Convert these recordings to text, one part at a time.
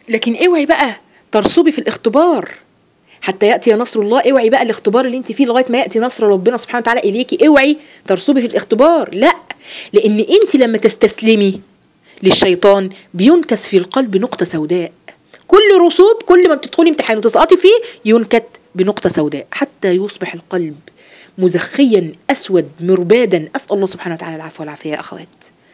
لكن اوعي بقى ترسبي في الاختبار حتى ياتي نصر الله اوعي بقى الاختبار اللي انت فيه لغايه ما ياتي نصر ربنا سبحانه وتعالى اليكي اوعي ترسبي في الاختبار لا لان انت لما تستسلمي للشيطان بينكس في القلب نقطه سوداء كل رسوب كل ما بتدخلي امتحان وتسقطي فيه ينكت بنقطه سوداء حتى يصبح القلب مزخيا اسود مربادا اسال الله سبحانه وتعالى العفو والعافيه يا اخوات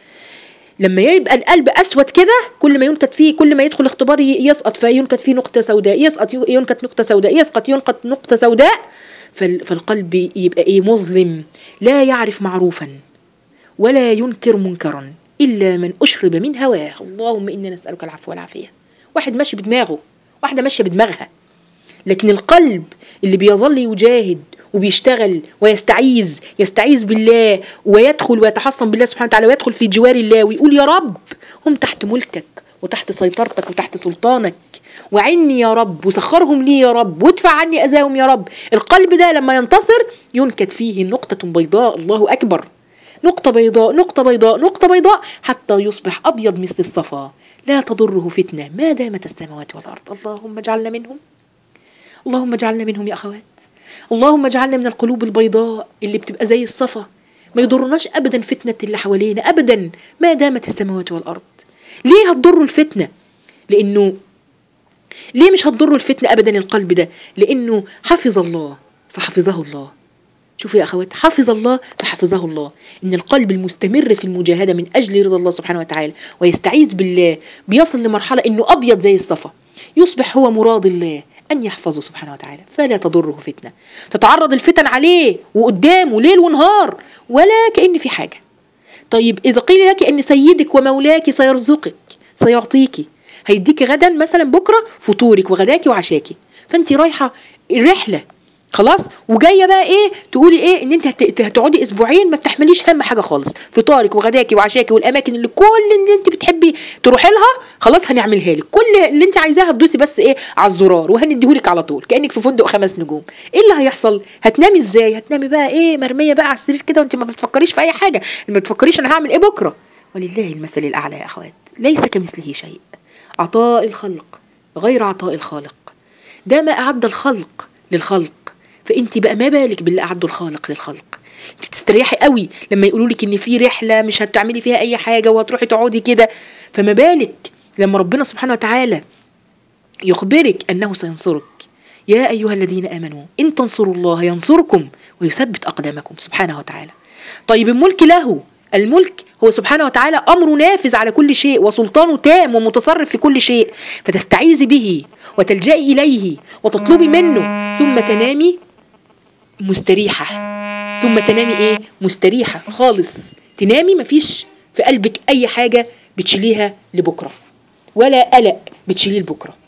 لما يبقى القلب اسود كده كل ما ينكت فيه كل ما يدخل اختبار ي- يسقط فينكت فيه نقطه سوداء يسقط ي- ينكت نقطه سوداء يسقط ينكت نقطه سوداء فال- فالقلب يبقى ايه مظلم لا يعرف معروفا ولا ينكر منكرا الا من اشرب من هواه اللهم انا نسالك العفو والعافيه واحد ماشي بدماغه واحده ماشيه بدماغها لكن القلب اللي بيظل يجاهد وبيشتغل ويستعيذ يستعيذ بالله ويدخل ويتحصن بالله سبحانه وتعالى ويدخل في جوار الله ويقول يا رب هم تحت ملكك وتحت سيطرتك وتحت سلطانك وعني يا رب وسخرهم لي يا رب وادفع عني اذاهم يا رب القلب ده لما ينتصر ينكت فيه نقطة بيضاء الله اكبر نقطة بيضاء نقطة بيضاء نقطة بيضاء حتى يصبح ابيض مثل الصفا لا تضره فتنة ما دامت السماوات والارض اللهم اجعلنا منهم اللهم اجعلنا منهم يا اخوات اللهم اجعلنا من القلوب البيضاء اللي بتبقى زي الصفا ما يضرناش ابدا فتنه اللي حوالينا ابدا ما دامت السماوات والارض ليه هتضر الفتنه لانه ليه مش هتضر الفتنه ابدا القلب ده لانه حفظ الله فحفظه الله شوفوا يا اخوات حفظ الله فحفظه الله ان القلب المستمر في المجاهده من اجل رضا الله سبحانه وتعالى ويستعيذ بالله بيصل لمرحله انه ابيض زي الصفا يصبح هو مراد الله ان يحفظه سبحانه وتعالى فلا تضره فتنه تتعرض الفتن عليه وقدامه ليل ونهار ولا كان في حاجه طيب اذا قيل لك ان سيدك ومولاك سيرزقك سيعطيك هيديك غدا مثلا بكره فطورك وغداك وعشاكي فانت رايحه رحله خلاص وجايه بقى ايه تقولي ايه ان انت هت- هتقعدي اسبوعين ما بتحمليش هم حاجه خالص فطارك وغداكي وعشاكي والاماكن اللي كل اللي انت بتحبي تروحي لها خلاص هنعملها لك كل اللي انت عايزاه هتدوسي بس ايه على الزرار وهنديهولك على طول كانك في فندق خمس نجوم ايه اللي هيحصل هتنامي ازاي هتنامي بقى ايه مرميه بقى على السرير كده وانت ما بتفكريش في اي حاجه ما بتفكريش انا هعمل ايه بكره ولله المثل الاعلى يا اخوات ليس كمثله شيء عطاء الخلق غير عطاء الخالق ده ما أعد الخلق للخلق فأنت بقى ما بالك باللي أعده الخالق للخلق انت بتستريحي قوي لما يقولوا لك ان في رحله مش هتعملي فيها اي حاجه وهتروحي تقعدي كده فما بالك لما ربنا سبحانه وتعالى يخبرك انه سينصرك يا ايها الذين امنوا ان تنصروا الله ينصركم ويثبت اقدامكم سبحانه وتعالى طيب الملك له الملك هو سبحانه وتعالى امره نافذ على كل شيء وسلطانه تام ومتصرف في كل شيء فتستعيذي به وتلجئي اليه وتطلبي منه ثم تنامي مستريحه ثم تنامي ايه مستريحه خالص تنامي مفيش في قلبك اي حاجه بتشيليها لبكره ولا قلق بتشيليه لبكره